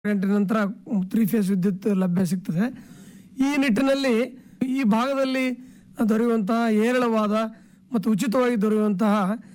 ಗಂಟೆ ನಂತರ three phase ವಿದ್ಯುತ್ ಲಭ್ಯ ಸಿಗ್ತದೆ ಈ ನಿಟ್ಟಿನಲ್ಲಿ ಈ ಭಾಗದಲ್ಲಿ ದೊರೆಯುವಂತಹ ಹೇರಳವಾದ ಮತ್ತು ಉಚಿತವಾಗಿ ದೊರೆಯುವಂತಹ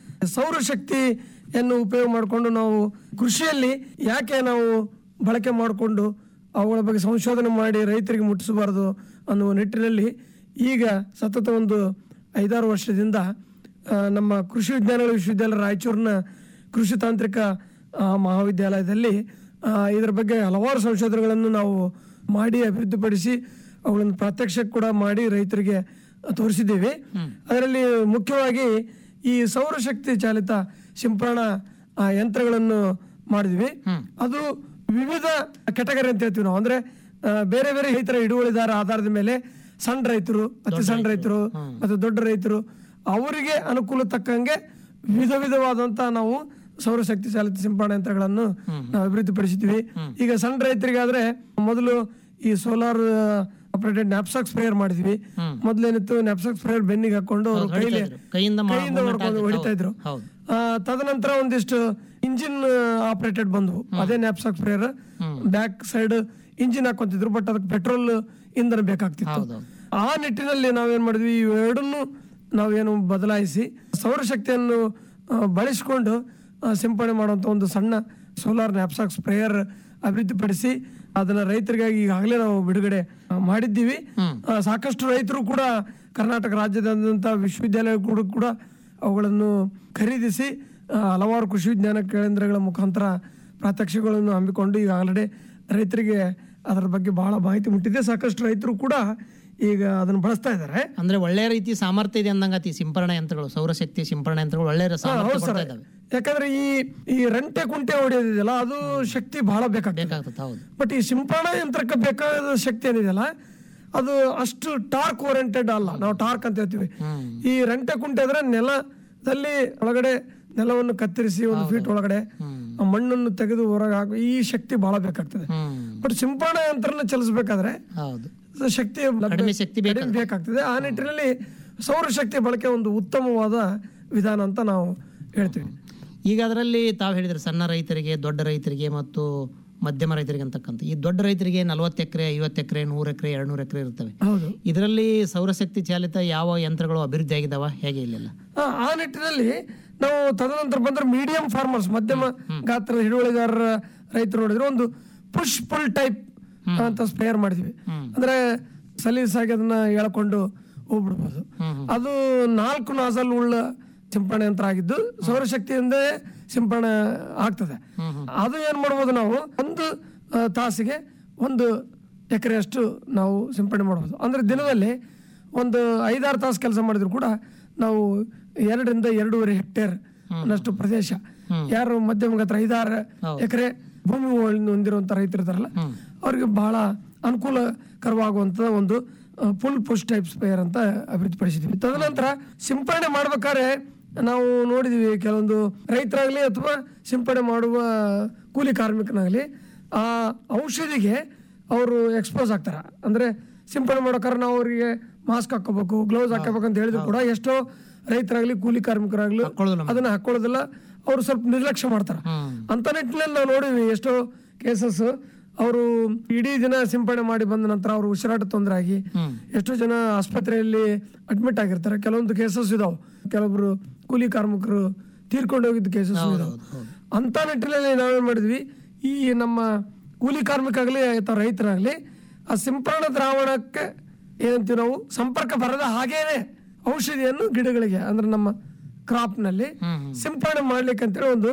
ಸೌರಶಕ್ತಿಯನ್ನು ಉಪಯೋಗ ಮಾಡಿಕೊಂಡು ನಾವು ಕೃಷಿಯಲ್ಲಿ ಯಾಕೆ ನಾವು ಬಳಕೆ ಮಾಡಿಕೊಂಡು ಅವುಗಳ ಬಗ್ಗೆ ಸಂಶೋಧನೆ ಮಾಡಿ ರೈತರಿಗೆ ಮುಟ್ಟಿಸಬಾರದು ಅನ್ನುವ ನಿಟ್ಟಿನಲ್ಲಿ ಈಗ ಸತತ ಒಂದು ಐದಾರು ವರ್ಷದಿಂದ ಆ, ನಮ್ಮ ಕೃಷಿ ವಿಜ್ಞಾನಗಳ ವಿಶ್ವವಿದ್ಯಾಲಯ ರಾಯಚೂರಿನ ಕೃಷಿ ತಾಂತ್ರಿಕ ಆ, ಮಹಾವಿದ್ಯಾಲಯದಲ್ಲಿ ಆ, ಇದರ ಬಗ್ಗೆ ಹಲವಾರು ಸಂಶೋಧನೆಗಳನ್ನು ನಾವು ಮಾಡಿ ಅಭಿವೃದ್ಧಿಪಡಿಸಿ ಅವುಗಳನ್ನು ಪ್ರಾತ್ಯಕ್ಷಿಕೆ ಕೂಡ ಮಾಡಿ ರೈತರಿಗೆ ತೋರಿಸಿದ್ದೀವಿ ಅದರಲ್ಲಿ ಮುಖ್ಯವಾಗಿ ಈ ಸೌರಶಕ್ತಿ ಚಾಲಿತ ಸಿಂಪರಣಾ ಆ, ಯಂತ್ರಗಳನ್ನು ಮಾಡಿದ್ವಿ ಅದು ವಿವಿಧ ಕೆಟಗರಿ ಅಂತ ಹೇಳ್ತೀವಿ ನಾವು ಅಂದ್ರೆ ಆ, ಬೇರೆ ಬೇರೆ ರೈತರ ಹಿಡುವಳಿದಾರ ಆಧಾರದ ಮೇಲೆ ಸಣ್ಣ ರೈತರು ಅತಿ ಸಣ್ಣ ರೈತರು ಮತ್ತು ದೊಡ್ಡ ರೈತರು ಅವರಿಗೆ ಅನುಕೂಲ ತಕ್ಕಂಗೆ ವಿಧ ವಿಧವಾದಂತ ನಾವು ಸೌರಶಕ್ತಿ ಚಾಲಿತ ಸಿಂಪರಣಾ ಯಂತ್ರಗಳನ್ನು ನಾವು ಅಭಿವೃದ್ಧಿಪಡಿಸಿದ್ವಿ ಈಗ ಸಣ್ಣ ರೈತರಿಗಾದ್ರೆ ಮೊದಲು ಈ ಸೋಲಾರ್ ಆಪರೇಟೆಡ್ ನ್ಯಾಪ್ಸಾಕ್ ಸ್ಪ್ರೇಯರ್ ಮಾಡಿದ್ವಿ ಮೊದಲೇನಿತ್ತು ನ್ಯಾಪ್ಸಾಕ್ ಸ್ಪ್ರೇಯರ್ ಬೆನ್ನಿಗೆ ಹಾಕೊಂಡು ಅವರು ಕೈಲಿ ಇದ್ರು. ಕೈಯಿಂದ ಮಾ- ಕೈಯಿಂದ movement ಹೊಡ್ಕೊಂಡು ಆಗ್ತಿತ್ತು. ಹೊಡಿತಾ ಇದ್ರು ಹೌದು. ಆ, ತದನಂತರ ಒಂದಿಷ್ಟು ಇಂಜಿನ್ ಆಪರೇಟೆಡ್ ಬಂದವು ಅದೇ knapsack sprayer back side engine ಹಾಕೊಂತಿದ್ರು ಬಟ್ ಅದಕ್ಕೆ ಪೆಟ್ರೋಲ್ ಇಂಧನ ಬೇಕಾಗ್ತಿತ್ತು ಹೌದು. ಆ ನಿಟ್ಟಿನಲ್ಲಿ ನಾವೇನ್ ಮಾಡಿದ್ವಿ ಇವೆರಡನ್ನು ನಾವೇನು ಬದಲಾಯಿಸಿ ಸೌರಶಕ್ತಿಯನ್ನು ಆ, ಬಳಸಿಕೊಂಡು ಆ, ಸಿಂಪಡಣೆ ಮಾಡುವಂತ ಒಂದು ಸಣ್ಣ ಸೋಲಾರ್ ನ್ಯಾಪ್ಸಾಕ್ ಸ್ಪ್ರೇಯರ್ ಅಭಿವೃದ್ಧಿಪಡಿಸಿ ಅದನ್ನ ರೈತರಿಗಾಗಿ ಈಗಾಗಲೇ ನಾವು ಬಿಡುಗಡೆ ಆ, ಮಾಡಿದ್ದೀವಿ ಆ, ಸಾಕಷ್ಟು ರೈತರು ಕೂಡ ಕರ್ನಾಟಕ ರಾಜ್ಯದಾದ್ಯಂತ ವಿಶ್ವವಿದ್ಯಾಲಯಗಳು ಕೂಡ ಅವುಗಳನ್ನು ಖರೀದಿಸಿ ಆ, ಹಲವಾರು ಕೃಷಿ ವಿಜ್ಞಾನ ಕೇಂದ್ರಗಳ ಮುಖಾಂತರ ಪ್ರಾತ್ಯಕ್ಷಿಕೆಗಳನ್ನು ಹಮ್ಮಿಕೊಂಡು ಈಗ ಆಲ್ರೆಡಿ ರೈತರಿಗೆ ಅದರ ಬಗ್ಗೆ ಬಹಳ ಮಾಹಿತಿ ಮುಟ್ಟಿದೆ ಸಾಕಷ್ಟು ರೈತರು ಕೂಡ ಈಗ ಅದನ್ನು ಬಳಸ್ತಾ ಇದ್ದಾರೆ ಅಂದ್ರೆ ಒಳ್ಳೆ ರೀತಿ ಸಾಮರ್ಥ್ಯ ಇದೆ ಅಂದಂಗತಿ ಸಿಂಪರಣಾ ಯಂತ್ರಗಳು ಸೌರಶಕ್ತಿ ಸಿಂಪರಣಾ ಯಂತ್ರಗಳು ಒಳ್ಳೆ ಸಾಮರ್ಥ್ಯ ಹೌದು ಸರ್ ಕೊಡ್ತಾ ಇದಾವೆ ಯಾಕಂದ್ರೆ ಈ ಈ ರಂಟೆ ಕುಂಟೆ ಹೊಡೆಯೋದಿದೆಯಲ್ಲ ಅದು ಶಕ್ತಿ ಬಹಳ ಬೇಕಾಗ್ತದೆ ಬೇಕಾಗ್ತದೆ ಹೌದು ಬಟ್ ಈ ಸಿಂಪರಣಾ ಯಂತ್ರಕ್ಕೆ ಬೇಕಾದ ಶಕ್ತಿ ಏನಿದೆಯಲ್ಲ ಅದು ಅಷ್ಟು ಟಾರ್ಕ್ ಓರಿಯೆಂಟೆಡ್ ಅಲ್ಲ ನಾವು ಟಾರ್ಕ್ ಅಂತ ಹೇಳ್ತೀವಿ ಈ ರಂಟೆ ಕುಂಟೆ ಅಂದ್ರೆ ನೆಲದಲ್ಲಿ ಒಳಗಡೆ ನೆಲವನ್ನು ಕತ್ತರಿಸಿ ಒಂದು ಫೀಟ್ ಒಳಗಡೆ ಆ ಮಣ್ಣನ್ನು ತೆಗೆದು ಹೊರಗೆ ಹಾಕಿ ಈ ಶಕ್ತಿ ಬಹಳ ಬೇಕಾಗ್ತದೆ ಹ್ಮ್ ಬಟ್ ಸಿಂಪರಣಾ ಯಂತ್ರನ ಚಲಿಸಬೇಕಾದ್ರೆ ಹೌದು ಶಕ್ತಿ ಲಭ್ಯ- ಕಡಿಮೆ ಶಕ್ತಿ ಬೇಕು ಕಡಿಮೆ ಬೇಕಾಗ್ತದೆ ಆ ನಿಟ್ಟಿನಲ್ಲಿ ಸೌರಶಕ್ತಿ ಬಳಕೆ ಒಂದು ಉತ್ತಮವಾದ ವಿಧಾನ ಅಂತ ನಾವು ಹೇಳ್ತೀವಿ ಈಗ ಅದರಲ್ಲಿ ತಾವು ಹೇಳಿದ್ರೆ ಸಣ್ಣ ರೈತರಿಗೆ ದೊಡ್ಡ ರೈತರಿಗೆ ಮತ್ತು ಮಧ್ಯಮ ರೈತರಿಗೆ ಅಂತಕ್ಕಂಥ ಈ ದೊಡ್ಡ ರೈತರಿಗೆ ನಲವತ್ತು ಎಕರೆ ಐವತ್ತು ಎಕರೆ ನೂರು ಎಕರೆ ಎರಡ್ನೂರು ಎಕರೆ ಇರ್ತವೆ ಹೌದು ಇದರಲ್ಲಿ ಸೌರಶಕ್ತಿ ಚಾಲಿತ ಯಾವ ಯಂತ್ರಗಳು ಅಭಿವೃದ್ಧಿ ಆಗಿದಾವ ಹೇಗೆ ಇಲ್ಲೆಲ್ಲ ಆ, ಆ ನಿಟ್ಟಿನಲ್ಲಿ ನಾವು ತದನಂತರ ಬಂದ್ರೆ ಮೀಡಿಯಂ ಫಾರ್ಮರ್ಸ್ ಮಧ್ಯಮ ಗಾತ್ರದ ಹಿಡುವಳಿದಾರರ ರೈತರು ನೋಡಿದ್ರೆ ಒಂದು ಪುಷ್ ಪುಲ್ ಟೈಪ್ ಅಂತ ಸ್ಪ್ರೇಯರ್ ಮಾಡಿದ್ವಿ ಅಂದ್ರೆ ಸಲೀಸಾಗಿ ಅದನ್ನ ಎಳ್ಕೊಂಡು ಹೋಗ್ಬಿಡ್ಬೋದು ಅದು ನಾಲ್ಕು ನಾಸಲ್ ಉಳ್ಳ ಸಿಂಪರಣೆ ಯಂತ್ರ ಆಗಿದ್ದು ಸೌರಶಕ್ತಿಯಿಂದ ಸಿಂಪರಣೆ ಆಗ್ತದೆ ಅದು ಏನ್ ಮಾಡ್ಬೋದು ನಾವು ಒಂದು ಆ, ತಾಸಿಗೆ ಒಂದು ಎಕರೆಯಷ್ಟು ನಾವು ಸಿಂಪರಣೆ ಮಾಡ್ಬೋದು ಅಂದ್ರೆ ದಿನದಲ್ಲಿ ಒಂದು ಐದಾರು ತಾಸು ಕೆಲಸ ಮಾಡಿದ್ರು ಕೂಡ ನಾವು ಎರಡರಿಂದ ಎರಡೂವರೆ ಹೆಕ್ಟೇರ್ ಅನ್ನಷ್ಟು ಪ್ರದೇಶ ಯಾರು ಮಧ್ಯಮ ಗಾತ್ರ ಐದಾರು ಎಕರೆ ಭೂಮಿ ಹೊಂದಿರುವಂತ ರೈತರು ಇದಾರಲ್ಲ ಅವ್ರಿಗೆ ಬಹಳ ಅನುಕೂಲಕರವಾಗುವಂತ ಒಂದು ಫುಲ್ ಪುಷ್ ಟೈಪ್ ಸ್ಪೇರ್ ಅಂತ ಅಭಿವೃದ್ಧಿಪಡಿಸಿದ್ವಿ ತದನಂತರ ಸಿಂಪರಣೆ ಮಾಡ್ಬೇಕಾದ್ರೆ ನಾವು ನೋಡಿದೀವಿ ಕೆಲವೊಂದು ರೈತರಾಗ್ಲಿ ಅಥವಾ ಸಿಂಪಡಣೆ ಮಾಡುವ ಕೂಲಿ ಕಾರ್ಮಿಕನಾಗ್ಲಿ ಆ ಔಷಧಿಗೆ ಅವರು ಎಕ್ಸ್ಪೋಸ್ ಆಗ್ತಾರ ಅಂದ್ರೆ ಸಿಂಪಡಣೆ ಮಾಡೋಕಾರ ನಾವು ಅವರಿಗೆ ಮಾಸ್ಕ್ ಹಾಕೋಬೇಕು ಗ್ಲೌಸ್ ಹಾಕೋಬೇಕು ಅಂತ ಹೇಳಿದ್ರು ಕೂಡ ಎಷ್ಟೋ ರೈತರಾಗ್ಲಿ ಕೂಲಿ ಕಾರ್ಮಿಕರಾಗ್ಲಿ ಹಾಕೊಳ್ಳೋದಿಲ್ಲ ಅದನ್ನ ಹಾಕೊಳ್ಳೋದಿಲ್ಲ ಅವರು ಸ್ವಲ್ಪ ನಿರ್ಲಕ್ಷ್ಯ ಮಾಡ್ತಾರ ಅಂತ ನಿಟ್ಟಿನಲ್ಲಿ ನಾವು ನೋಡಿವಿ ಎಷ್ಟೋ ಕೇಸಸ್ ಅವರು ಇಡೀ ದಿನ ಸಿಂಪಡಣೆ ಮಾಡಿ ಬಂದ ನಂತರ ಅವರು ಉಸಿರಾಟ ತೊಂದರೆ ಆಗಿ ಎಷ್ಟೋ ಜನ ಆಸ್ಪತ್ರೆಯಲ್ಲಿ ಅಡ್ಮಿಟ್ ಆಗಿರ್ತಾರೆ ಕೆಲವೊಂದು ಕೇಸಸ್ ಇದಾವೆ ಕೆಲವೊಬ್ರು ಕೂಲಿ ಕಾರ್ಮಿಕರು ತೀರ್ಕೊಂಡು ಹೋಗಿದ್ದ ಕೇಸಸ್ ಇದಾವೆ ಅಂತ ನಿಟ್ಟಿನಲ್ಲಿ ನಾವೇನ್ ಮಾಡಿದ್ವಿ ಈ ನಮ್ಮ ಕೂಲಿ ಕಾರ್ಮಿಕ ಆಗಲಿ ಅಥವಾ ರೈತರಾಗ್ಲಿ ಆ ಸಿಂಪರಣಾ ದ್ರಾವಣಕ್ಕೆ ಏನಂತೀವಿ ನಾವು ಸಂಪರ್ಕ ಬರದ ಹಾಗೇನೆ ಔಷಧಿಯನ್ನು ಗಿಡಗಳಿಗೆ ಅಂದ್ರೆ ನಮ್ಮ ಕ್ರಾಪ್ ನಲ್ಲಿ ಸಿಂಪರಣೆ ಮಾಡ್ಲಿಕ್ಕೆ ಅಂತೇಳಿ ಒಂದು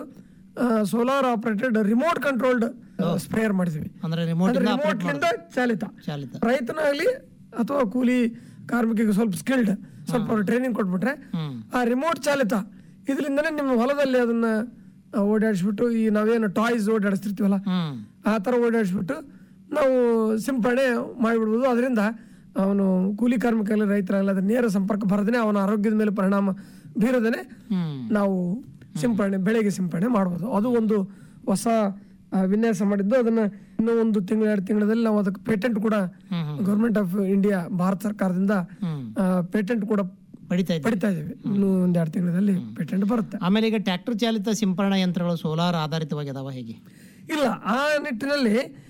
solar operated remote controlled sprayer ಮಾಡಿದ್ವಿ ಅಂದ್ರೆ ರಿಮೋಟ್ ಅಂದ್ರೆ ರಿಮೋಟ್ ನಿಂದ ಚಾಲಿತ ಚಾಲಿತ ರೈತನಾಗ್ಲಿ ಅಥವಾ ಕೂಲಿ ಕಾರ್ಮಿಕಿಗೆ ಸ್ವಲ್ಪ ಸ್ಕಿಲ್ಡ್ ಸ್ವಲ್ಪ ಅವ್ರು ಟ್ರೈನಿಂಗ್ ಕೊಟ್ಬಿಟ್ರೆ ಹ್ಮ್ ಆ ರಿಮೋಟ್ ಚಾಲಿತ ಇದರಿಂದನೇ ನಿಮ್ಮ ಹೊಲದಲ್ಲಿ ಅದನ್ನ ಆ, ಓಡಾಡಿಸ್ಬಿಟ್ಟು ಈ ನಾವೇನು ಟಾಯ್ಸ್ ಓಡಾಡಿಸ್ತಿರ್ತೀವಲ್ಲ ಹ್ಮ್ ಆ ಥರ ಓಡಾಡಿಸ್ಬಿಟ್ಟು ನಾವು ಸಿಂಪಡಣೆ ಮಾಡಿಬಿಡ್ಬೋದು ಅದರಿಂದ ಅವನು ಕೂಲಿ ಕಾರ್ಮಿಕರಲ್ಲಿ ರೈತರಾಗಲಿ ಅದ್ರ ನೇರ ಸಂಪರ್ಕ ಬರದೇ ಅವನ ಆರೋಗ್ಯದ ಮೇಲೆ ಪರಿಣಾಮ ಬೀರದೇ ಹ್ಮ್ ನಾವು ಸಿಂಪಡಣೆ ಬೆಳೆಗೆ ಸಿಂಪಡಣೆ ಮಾಡ್ಬೋದು ಅದು ಒಂದು ಹೊಸ ಆ, ವಿನ್ಯಾಸ ಮಾಡಿದ್ದು ಅದನ್ನ ಇನ್ನೂ ಒಂದು ತಿಂಗಳು ಎರಡು ತಿಂಗಳಲ್ಲಿ ನಾವು ಅದಕ್ಕೆ ಪೇಟೆಂಟ್ ಕೂಡ ಗೌರ್ಮೆಂಟ್ ಆಫ್ ಇಂಡಿಯಾ ಭಾರತ ಸರ್ಕಾರದಿಂದ ಹ್ಮ್ ಪೇಟೆಂಟ್ ಕೂಡ ಪಡಿತಾ ಇದೆ ಪಡಿತಾ ಇದೀವಿ ಇನ್ನು ಒಂದ್ ಎರಡು ತಿಂಗಳಲ್ಲಿ ಪೇಟೆಂಟ್ ಬರುತ್ತೆ ಆಮೇಲೆ ಈಗ ಟ್ರ್ಯಾಕ್ಟರ್ ಚಾಲಿತ ಸಿಂಪರಣಾ ಯಂತ್ರಗಳು ಸೋಲಾರ್ ಆಧಾರಿತವಾಗಿ ಅದಾವ ಹೇಗೆ ಇಲ್ಲ ಆ ನಿಟ್ಟಿನಲ್ಲಿ